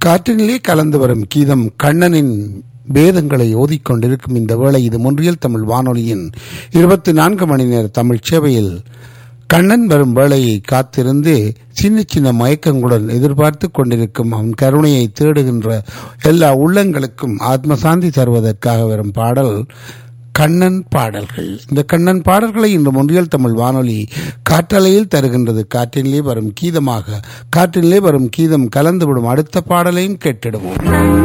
காற்றினிலே கலந்து வரும் கீதம் கண்ணனின் வேதங்களை ஓதிக்கொண்டிருக்கும் இந்த வேளை இது முன்றியல் தமிழ் வானொலியின் இருபத்தி நான்கு மணி நேர தமிழ் சேவையில் கண்ணன் வரும் வேளையை காத்திருந்து சின்ன சின்ன மயக்கங்களுடன் எதிர்பார்த்து கொண்டிருக்கும் அவன் கருணையை தேடுகின்ற எல்லா உள்ளங்களுக்கும் ஆத்மசாந்தி தருவதற்காக வரும் பாடல் கண்ணன் பாடல்கள் இந்த கண்ணன் பாடல்களை இன்று முன்றியல் தமிழ் வானொலி காற்றலையில் தருகின்றது காற்றினிலே வரும் கீதமாக காற்றினிலே வரும் கீதம் கலந்துவிடும் அடுத்த பாடலையும் கேட்டிடுவோம்